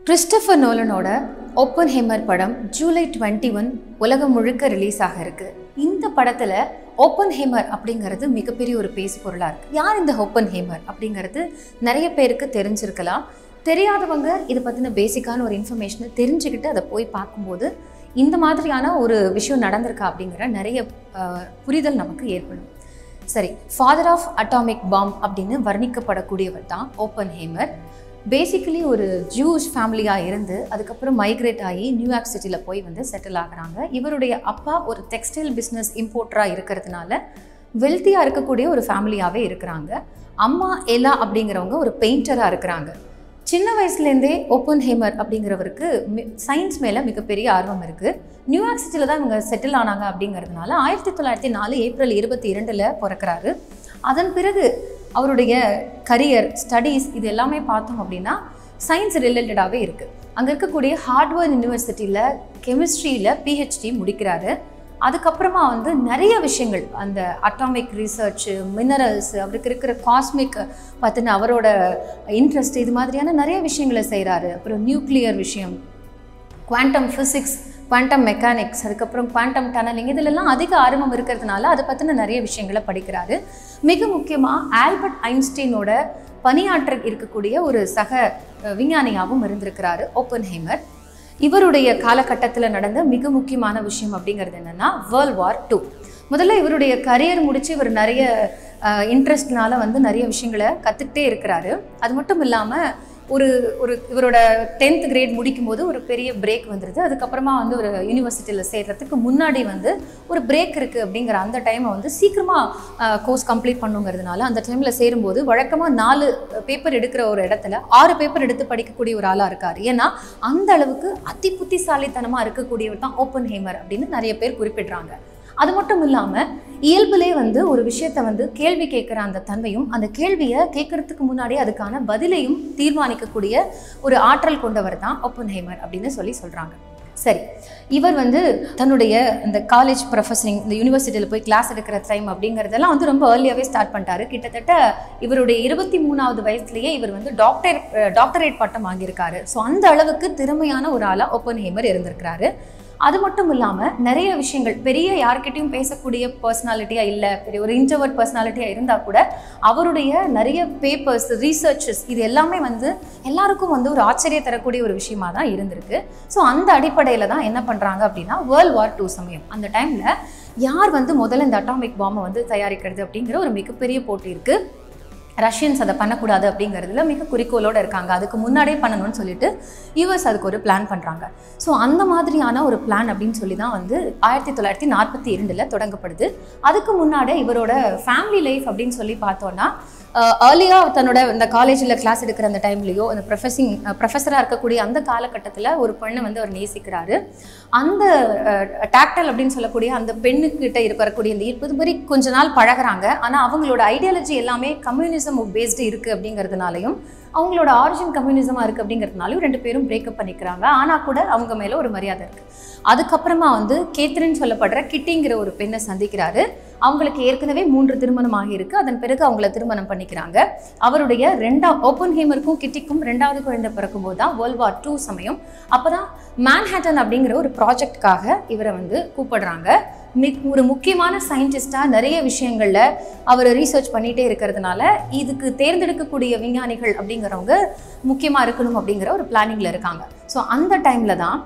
Christopher நோலனோட open hammer படம் July twenty one உலகம் முழுக்க ரிலீஸ் ஆக இருக்கு இந்த படத்துல ஓப்பன் ஹேமர் அப்படிங்கிறது மிகப்பெரிய ஒரு பேசு பொருளா இருக்கு யார் இந்த ஓப்பன் ஹேமர் அப்படிங்கிறது நிறைய பேருக்கு தெரிஞ்சிருக்கலாம் தெரியாதவங்க இதை பற்றின பேசிக்கான ஒரு இன்ஃபர்மேஷனை தெரிஞ்சுக்கிட்டு அதை போய் பார்க்கும்போது இந்த மாதிரியான ஒரு விஷயம் நடந்திருக்கா அப்படிங்கிற நிறைய அஹ், புரிதல் நமக்கு ஏற்படும் சரி ஃபாதர் ஆஃப் அட்டாமிக் பாம் அப்படின்னு வர்ணிக்கப்படக்கூடியவர் தான் ஓப்பன் ஹேமர் பேசிக்கலி ஒரு ஜூஸ் ஃபேமிலியாக இருந்து அதுக்கப்புறம் மைக்ரேட் ஆகி நியூயார்க் சிட்டியில் போய் வந்து செட்டில் ஆகுறாங்க இவருடைய அப்பா ஒரு டெக்ஸ்டைல் பிஸ்னஸ் இம்போர்ட்டராக இருக்கிறதுனால வெல்த்தியாக இருக்கக்கூடிய ஒரு ஃபேமிலியாகவே இருக்கிறாங்க அம்மா எலா அப்படிங்கிறவங்க ஒரு பெயிண்டராக இருக்கிறாங்க சின்ன வயசுலேருந்தே ஓப்பன் ஹேமர் அப்படிங்கிறவருக்கு சயின்ஸ் மேலே மிகப்பெரிய ஆர்வம் இருக்குது நியூயார்க் சிட்டியில் தான் இவங்க செட்டில் ஆனாங்க அப்படிங்கிறதுனால ஆயிரத்தி தொள்ளாயிரத்தி நாலு ஏப்ரல் இருபத்தி இரண்டில் பிறக்கிறாரு அதன் பிறகு அவருடைய கரியர் ஸ்டடீஸ் இது எல்லாமே பார்த்தோம் அப்படின்னா சயின்ஸ் ரிலேட்டடாகவே இருக்குது அங்கே இருக்கக்கூடிய ஹார்ட்வர்ட் யூனிவர்சிட்டியில் கெமிஸ்ட்ரியில் பிஹெச்டி முடிக்கிறாரு அதுக்கப்புறமா வந்து நிறைய விஷயங்கள் அந்த அட்டாமிக் ரிசர்ச் மினரல்ஸ் அவருக்கு இருக்கிற காஸ்மிக் பற்றின அவரோட இன்ட்ரெஸ்ட் இது மாதிரியான நிறைய விஷயங்களை செய்கிறாரு அப்புறம் நியூக்ளியர் விஷயம் குவாண்டம் ஃபிசிக்ஸ் குவாண்டம் மெக்கானிக்ஸ் அதுக்கப்புறம் குவாண்டம் டனலிங் இதிலெல்லாம் அதிக ஆர்வம் இருக்கிறதுனால அதை பற்றின நிறைய விஷயங்களை படிக்கிறாரு மிக முக்கியமாக ஆல்பர்ட் ஐன்ஸ்டீனோட பணியாற்ற இருக்கக்கூடிய ஒரு சக அஹ், விஞ்ஞானியாகவும் இருந்திருக்கிறாரு ஓப்பன் ஹேமர் இவருடைய காலகட்டத்தில் நடந்த மிக முக்கியமான விஷயம் அப்படிங்கிறது என்னென்னா வேர்ல்ட் வார் டூ முதல்ல இவருடைய கரியர் முடிச்சு இவர் நிறைய இன்ட்ரெஸ்ட்னால வந்து நிறைய விஷயங்களை கற்றுக்கிட்டே இருக்கிறாரு அது மட்டும் இல்லாமல் ஒரு ஒரு இவரோட டென்த் கிரேட் முடிக்கும்போது ஒரு பெரிய பிரேக் வந்துடுது அதுக்கப்புறமா வந்து ஒரு யூனிவர்சிட்டியில் சேர்றதுக்கு முன்னாடி வந்து ஒரு பிரேக் இருக்குது அப்படிங்கிற அந்த டைமை வந்து சீக்கிரமாக கோர்ஸ் கம்ப்ளீட் பண்ணுங்கிறதுனால அந்த டைமில் சேரும்போது வழக்கமாக நாலு பேப்பர் எடுக்கிற ஒரு இடத்துல ஆறு பேப்பர் எடுத்து படிக்கக்கூடிய ஒரு ஆளாக இருக்கார் ஏன்னா அந்த அளவுக்கு அதி புத்திசாலித்தனமாக இருக்கக்கூடியவர் தான் ஓப்பன் ஹேமர் அப்படின்னு நிறைய பேர் குறிப்பிடுறாங்க அது மட்டும் இல்லாமல் இயல்பிலே வந்து ஒரு விஷயத்தை வந்து கேள்வி கேட்குற அந்த தன்மையும் அந்த கேள்வியை கேட்கறதுக்கு முன்னாடி அதுக்கான பதிலையும் தீர்மானிக்கக்கூடிய ஒரு ஆற்றல் கொண்டவர் தான் ஓப்பன் ஹேமர் அப்படின்னு சொல்லி சொல்கிறாங்க சரி இவர் வந்து தன்னுடைய இந்த காலேஜ் ப்ரொஃபஸரிங் இந்த யூனிவர்சிட்டியில் போய் கிளாஸ் எடுக்கிற டைம் அப்படிங்கிறதெல்லாம் வந்து ரொம்ப ஏர்லியாகவே ஸ்டார்ட் பண்ணிட்டாரு கிட்டத்தட்ட இவருடைய இருபத்தி மூணாவது வயசுலேயே இவர் வந்து டாக்டர் டாக்டரேட் பட்டம் வாங்கியிருக்காரு ஸோ அந்த அளவுக்கு திறமையான ஒரு ஆளாக ஓப்பன் ஹேமர் இருந்திருக்கிறாரு அது மட்டும் இல்லாமல் நிறைய விஷயங்கள் பெரிய யார்கிட்டயும் பேசக்கூடிய பர்சனாலிட்டியாக இல்லை பெரிய ஒரு இன்டர்வர்ட் பர்சனாலிட்டியாக இருந்தால் கூட அவருடைய நிறைய பேப்பர்ஸ் ரீசர்ச்சஸ் இது எல்லாமே வந்து எல்லாருக்கும் வந்து ஒரு ஆச்சரிய தரக்கூடிய ஒரு விஷயமா தான் இருந்திருக்கு ஸோ அந்த அடிப்படையில் தான் என்ன பண்ணுறாங்க அப்படின்னா வேர்ல்ட் வார் டூ சமயம் அந்த டைமில் யார் வந்து முதல்ல இந்த அட்டாமிக் பாம்பை வந்து தயாரிக்கிறது அப்படிங்கிற ஒரு மிகப்பெரிய போட்டி இருக்குது ரஷ்யன்ஸ் அதை பண்ணக்கூடாது அப்படிங்கிறதுல மிக குறிக்கோளோடு இருக்காங்க அதுக்கு முன்னாடியே பண்ணணும்னு சொல்லிட்டு யூஎஸ் அதுக்கு ஒரு பிளான் பண்ணுறாங்க ஸோ அந்த மாதிரியான ஒரு பிளான் அப்படின்னு சொல்லி தான் வந்து ஆயிரத்தி தொள்ளாயிரத்தி நாற்பத்தி இரண்டில் தொடங்கப்படுது அதுக்கு முன்னாடி இவரோட ஃபேமிலி லைஃப் அப்படின்னு சொல்லி பார்த்தோன்னா ஏர்லியாக தன்னோட இந்த காலேஜில் கிளாஸ் எடுக்கிற அந்த டைம்லேயோ அந்த ப்ரொஃபஸிங் ப்ரொஃபஸராக இருக்கக்கூடிய அந்த காலகட்டத்தில் ஒரு பெண்ணை வந்து அவர் நேசிக்கிறாரு அந்த டாக்டல் அப்படின்னு சொல்லக்கூடிய அந்த பெண்ணுக்கிட்ட இருக்க வரக்கூடிய இந்த ஈர்ப்பு இது மாதிரி கொஞ்ச நாள் பழகுறாங்க ஆனால் அவங்களோட ஐடியாலஜி எல்லாமே கம்யூனிசம் பேஸ்டு இருக்குது அப்படிங்கிறதுனாலையும் அவங்களோட ஆரிஜின் கம்யூனிசமாக இருக்குது அப்படிங்கிறதுனாலையும் ரெண்டு பேரும் பிரேக்கப் பண்ணிக்கிறாங்க ஆனால் கூட அவங்க மேலே ஒரு மரியாதை இருக்குது அதுக்கப்புறமா வந்து கேத்ரின் சொல்லப்படுற கிட்டிங்கிற ஒரு பெண்ணை சந்திக்கிறாரு அவங்களுக்கு ஏற்கனவே மூன்று திருமணம் ஆகியிருக்கு அதன் பிறகு அவங்கள திருமணம் பண்ணிக்கிறாங்க அவருடைய ரெண்டா ஓப்பன் ஹேமருக்கும் கிட்டிக்கும் ரெண்டாவது குழந்தை பிறக்கும்போது தான் வேர்ல்ட் வார் டூ சமயம் அப்போ தான் மேன்ஹேட்டன் அப்படிங்கிற ஒரு ப்ராஜெக்ட்காக இவரை வந்து கூப்பிடுறாங்க மிக் ஒரு முக்கியமான சயின்டிஸ்டாக நிறைய விஷயங்களில் அவர் ரீசர்ச் பண்ணிகிட்டே இருக்கிறதுனால இதுக்கு தேர்ந்தெடுக்கக்கூடிய விஞ்ஞானிகள் அப்படிங்கிறவங்க முக்கியமாக இருக்கணும் அப்படிங்கிற ஒரு பிளானிங்கில் இருக்காங்க ஸோ அந்த டைமில் தான்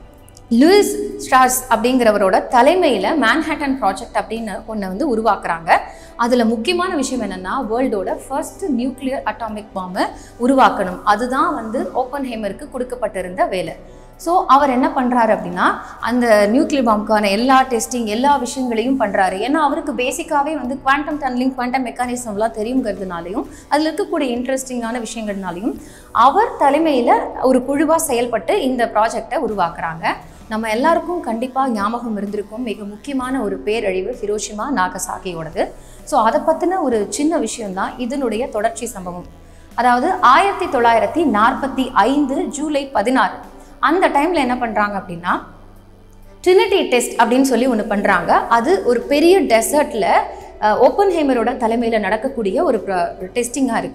லூயிஸ் ஸ்ட்ராஸ் அப்படிங்கிறவரோட தலைமையில் மேன்ஹேட்டன் ப்ராஜெக்ட் அப்படின்னு ஒன்று வந்து உருவாக்குறாங்க அதில் முக்கியமான விஷயம் என்னென்னா வேர்ல்டோட ஃபர்ஸ்ட் நியூக்ளியர் அட்டாமிக் பாம்பை உருவாக்கணும் அதுதான் வந்து ஓப்பன் ஹேமருக்கு கொடுக்கப்பட்டிருந்த வேலை ஸோ அவர் என்ன பண்ணுறாரு அப்படின்னா அந்த நியூக்ளியர் பாம்புக்கான எல்லா டெஸ்டிங் எல்லா விஷயங்களையும் பண்ணுறாரு ஏன்னா அவருக்கு பேசிக்காகவே வந்து குவாண்டம் டனலிங் குவாண்டம் மெக்கானிசம்லாம் தெரியுங்கிறதுனாலையும் அதில் இருக்கக்கூடிய இன்ட்ரெஸ்டிங்கான விஷயங்கள்னாலையும் அவர் தலைமையில் ஒரு குழுவாக செயல்பட்டு இந்த ப்ராஜெக்டை உருவாக்குறாங்க நம்ம எல்லாருக்கும் கண்டிப்பாக ஞாபகம் இருந்திருக்கும் மிக முக்கியமான ஒரு பேரழிவு ஹிரோஷிமா நாகசாகியோடது ஸோ அதை பற்றின ஒரு சின்ன விஷயம்தான் இதனுடைய தொடர்ச்சி சம்பவம் அதாவது ஆயிரத்தி தொள்ளாயிரத்தி நாற்பத்தி ஐந்து ஜூலை பதினாறு அந்த டைமில் என்ன பண்ணுறாங்க அப்படின்னா ட்ரினிட்டி டெஸ்ட் அப்படின்னு சொல்லி ஒன்று பண்ணுறாங்க அது ஒரு பெரிய டெசர்ட்டில் ஓப்பன் ஹேமரோட தலைமையில் நடக்கக்கூடிய ஒரு டெஸ்டிங்காக இருக்குது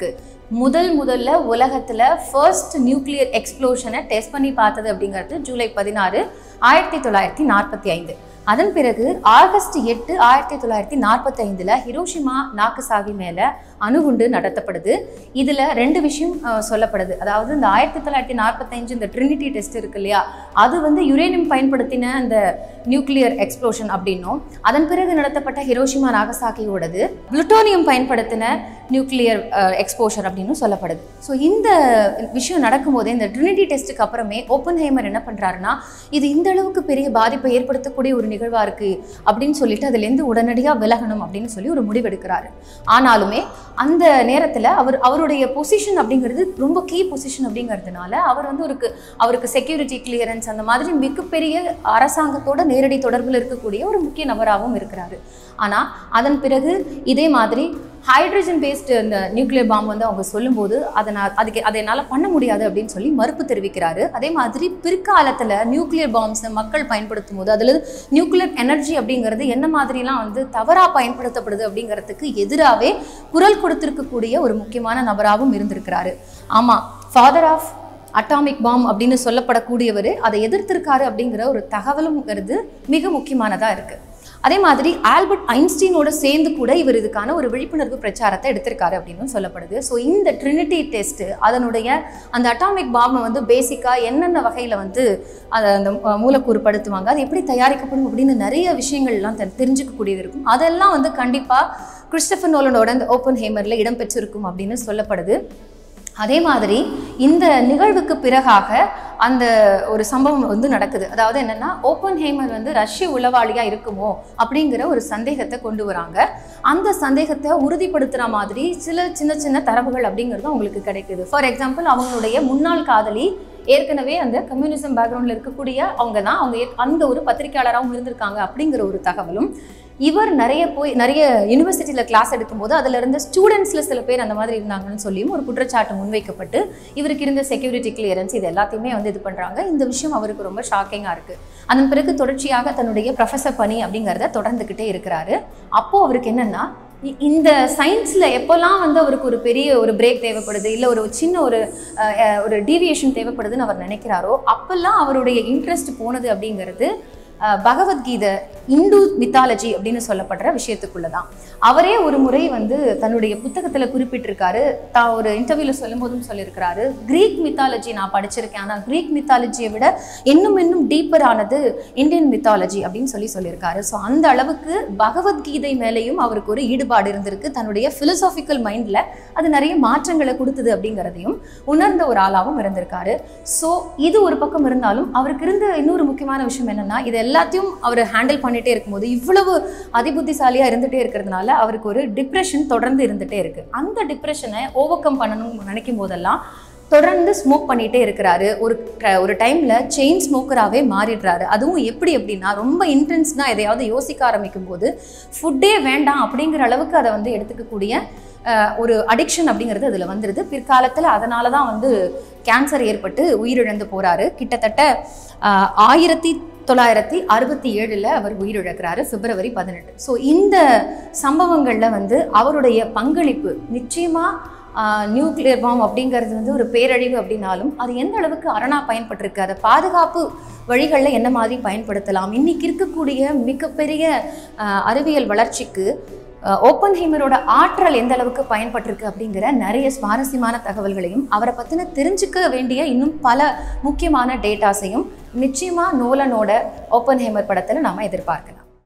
முதல் முதல்ல உலகத்தில் ஃபர்ஸ்ட் நியூக்ளியர் எக்ஸ்ப்ளோஷனை டெஸ்ட் பண்ணி பார்த்தது அப்படிங்கிறது ஜூலை பதினாறு ஆயிரத்தி தொள்ளாயிரத்தி நாற்பத்தி ஐந்து அதன் பிறகு ஆகஸ்ட் எட்டு ஆயிரத்தி தொள்ளாயிரத்தி நாற்பத்தி ஐந்தில் ஹிரோஷிமா நாகசாகி மேலே அணுகுண்டு நடத்தப்படுது இதில் ரெண்டு விஷயம் அஹ், சொல்லப்படுது அதாவது இந்த ஆயிரத்தி தொள்ளாயிரத்தி நாற்பத்தஞ்சு இந்த ட்ரினிட்டி டெஸ்ட் இருக்கு இல்லையா அது வந்து யுரேனியம் பயன்படுத்தின அந்த நியூக்ளியர் எக்ஸ்ப்ளோஷன் அப்படின்னும் அதன் பிறகு நடத்தப்பட்ட ஹிரோஷிமா நாகசாகியோடது புளுட்டோனியம் பயன்படுத்தின நியூக்ளியர் எக்ஸ்போஷர் அப்படின்னு சொல்லப்படுது ஸோ இந்த விஷயம் நடக்கும்போதே இந்த ட்ரினிட்டி டெஸ்ட்டுக்கு அப்புறமே ஓப்பன் ஹேமர் என்ன பண்ணுறாருன்னா இது இந்த அளவுக்கு பெரிய பாதிப்பை ஏற்படுத்தக்கூடிய ஒரு நிகழ்வாக இருக்குது அப்படின்னு சொல்லிட்டு அதுலேருந்து உடனடியாக விலகணும் அப்படின்னு சொல்லி ஒரு முடிவெடுக்கிறாரு ஆனாலுமே அந்த நேரத்தில் அவர் அவருடைய பொசிஷன் அப்படிங்கிறது ரொம்ப கீ பொசிஷன் அப்படிங்கிறதுனால அவர் வந்து ஒரு அவருக்கு செக்யூரிட்டி கிளியரன்ஸ் அந்த மாதிரி மிகப்பெரிய அரசாங்கத்தோட நேரடி தொடர்பில் இருக்கக்கூடிய ஒரு முக்கிய நபராகவும் இருக்கிறாரு ஆனால் அதன் பிறகு இதே மாதிரி ஹைட்ரஜன் பேஸ்டு இந்த நியூக்ளியர் பாம் வந்து அவங்க சொல்லும்போது அதை நான் அதுக்கு அதை என்னால் பண்ண முடியாது அப்படின்னு சொல்லி மறுப்பு தெரிவிக்கிறாரு அதே மாதிரி பிற்காலத்தில் நியூக்ளியர் பாம்ஸை மக்கள் பயன்படுத்தும் போது அதில் நியூக்ளியர் எனர்ஜி அப்படிங்கிறது என்ன மாதிரிலாம் வந்து தவறாக பயன்படுத்தப்படுது அப்படிங்கிறதுக்கு எதிராகவே குரல் கொடுத்திருக்கக்கூடிய ஒரு முக்கியமான நபராகவும் இருந்திருக்கிறாரு ஆமாம் ஃபாதர் ஆஃப் அட்டாமிக் பாம் அப்படின்னு சொல்லப்படக்கூடியவர் அதை எதிர்த்திருக்காரு அப்படிங்கிற ஒரு தகவலுங்கிறது மிக முக்கியமானதாக இருக்குது அதே மாதிரி ஆல்பர்ட் ஐன்ஸ்டீனோட சேர்ந்து கூட இவர் இதுக்கான ஒரு விழிப்புணர்வு பிரச்சாரத்தை எடுத்திருக்காரு அப்படின்னு சொல்லப்படுது ஸோ இந்த ட்ரினிட்டி டெஸ்ட் அதனுடைய அந்த அட்டாமிக் பாம்பை வந்து பேசிக்காக என்னென்ன வகையில் வந்து அதை அந்த அஹ், மூலக்கூறு படுத்துவாங்க அது எப்படி தயாரிக்கப்படும் அப்படின்னு நிறைய விஷயங்கள்லாம் தெ- தெரிஞ்சுக்கக்கூடியது இருக்கும் அதெல்லாம் வந்து கண்டிப்பாக கிறிஸ்டபர் நோலனோட இந்த ஓப்பன் ஹேமரில் இடம்பெற்றிருக்கும் அப்படின்னு சொல்லப்படுது அதே மாதிரி இந்த நிகழ்வுக்கு பிறகாக அந்த ஒரு சம்பவம் வந்து நடக்குது அதாவது என்னன்னா ஓப்பன் ஹேமர் வந்து ரஷ்ய உளவாளியா இருக்குமோ அப்படிங்கிற ஒரு சந்தேகத்தை கொண்டு வராங்க அந்த சந்தேகத்தை உறுதிப்படுத்துற மாதிரி சில சின்ன சின்ன தரவுகள் அப்படிங்கிறது அவங்களுக்கு கிடைக்குது ஃபார் எக்ஸாம்பிள் அவங்களுடைய முன்னாள் காதலி ஏற்கனவே அந்த கம்யூனிசம் பேக்ரவுண்டில் இருக்கக்கூடிய அவங்க தான் அவங்க ஏற்- அந்த ஒரு பத்திரிக்கையாளராகவும் இருந்திருக்காங்க அப்படிங்கிற ஒரு தகவலும் இவர் நிறைய போய் நிறைய யூனிவர்சிட்டியில் கிளாஸ் எடுக்கும்போது அதில் இருந்த ஸ்டூடெண்ட்ஸில் சில பேர் அந்த மாதிரி இருந்தாங்கன்னு சொல்லியும் ஒரு குற்றச்சாட்டு முன்வைக்கப்பட்டு இவருக்கு இருந்த செக்யூரிட்டி கிளியரன்ஸ் இது எல்லாத்தையுமே வந்து இது பண்ணுறாங்க இந்த விஷயம் அவருக்கு ரொம்ப ஷாக்கிங்காக இருக்குது அதன் பிறகு தொடர்ச்சியாக தன்னுடைய ப்ரொஃபஸர் பணி அப்படிங்கிறத தொடர்ந்துக்கிட்டே இருக்கிறாரு அப்போது அவருக்கு என்னென்னா இ- இந்த சயின்ஸில் எப்போல்லாம் வந்து அவருக்கு ஒரு பெரிய ஒரு பிரேக் தேவைப்படுது இல்லை ஒரு சின்ன ஒரு அஹ், அஹ், ஒரு டீவியேஷன் தேவைப்படுதுன்னு அவர் நினைக்கிறாரோ அப்போல்லாம் அவருடைய இன்ட்ரெஸ்ட் போனது அப்படிங்கிறது அஹ், பகவத்கீதை இந்து மித்தாலஜி அப்படின்னு சொல்லப்படுற விஷயத்துக்குள்ள தான் அவரே ஒரு முறை வந்து தன்னுடைய புத்தகத்தில் குறிப்பிட்டிருக்காரு தான் ஒரு இன்டர்வியூவில் சொல்லும்போதும் சொல்லியிருக்கிறாரு கிரீக் மித்தாலஜி நான் படிச்சிருக்கேன் ஆனால் கிரீக் மித்தாலஜியை விட இன்னும் இன்னும் டீப்பர் ஆனது இந்தியன் மித்தாலஜி அப்படின்னு சொல்லி சொல்லியிருக்காரு ஸோ அந்த அளவுக்கு பகவத்கீதை மேலேயும் அவருக்கு ஒரு ஈடுபாடு இருந்திருக்கு தன்னுடைய ஃபிலசாபிக்கல் மைண்டில் அது நிறைய மாற்றங்களை கொடுத்தது அப்படிங்கிறதையும் உணர்ந்த ஒரு ஆளாகவும் இருந்திருக்காரு ஸோ இது ஒரு பக்கம் இருந்தாலும் அவருக்கு இருந்த இன்னொரு முக்கியமான விஷயம் என்னன்னா இது எல்லாத்தையும் அவர் ஹேண்டில் பண்ணிட்டே இருக்கும்போது இவ்வளவு அதிபுத்திசாலியாக இருந்துட்டே இருக்கிறதுனால அவருக்கு ஒரு டிப்ரெஷன் தொடர்ந்து இருந்துட்டே இருக்கு அந்த டிப்ரெஷனை ஓவர் கம் பண்ணணும்னு நினைக்கும் போதெல்லாம் தொடர்ந்து ஸ்மோக் பண்ணிகிட்டே இருக்கிறாரு ஒரு ட- ஒரு டைமில் செயின் ஸ்மோக்கராகவே மாறிடுறாரு அதுவும் எப்படி அப்படின்னா ரொம்ப இன்டென்ஸ்னால் எதையாவது யோசிக்க ஆரம்பிக்கும் போது ஃபுட்டே வேண்டாம் அப்படிங்கிற அளவுக்கு அதை வந்து எடுத்துக்கக்கூடிய அஹ், ஒரு அடிக்ஷன் அப்படிங்கிறது அதில் வந்துடுது பிற்காலத்தில் அதனால தான் வந்து கேன்சர் ஏற்பட்டு உயிரிழந்து போகிறாரு கிட்டத்தட்ட அஹ், ஆயிரத்தி தொள்ளாயிரத்தி அறுபத்தி ஏழில் அவர் உயிரிழக்கிறாரு பிப்ரவரி பதினெட்டு ஸோ இந்த சம்பவங்களில் வந்து அவருடைய பங்களிப்பு நிச்சயமாக நியூக்ளியர் பாம் அப்படிங்கிறது வந்து ஒரு பேரழிவு அப்படின்னாலும் அது எந்த அளவுக்கு அரணா பயன்பட்டிருக்கு அதை பாதுகாப்பு வழிகளில் என்ன மாதிரி பயன்படுத்தலாம் இன்னைக்கு இருக்கக்கூடிய மிகப்பெரிய ஆஹ், அறிவியல் வளர்ச்சிக்கு ஓப்பன் ஹீமரோட ஆற்றல் எந்த அளவுக்கு பயன்பட்டிருக்கு அப்படிங்கிற நிறைய சுவாரஸ்யமான தகவல்களையும் அவரை பற்றின தெரிஞ்சுக்க வேண்டிய இன்னும் பல முக்கியமான டேட்டாஸையும் நிச்சயமாக நோலனோட ஓப்பன் ஹேமர் படத்தில் நாம் எதிர்பார்க்கலாம்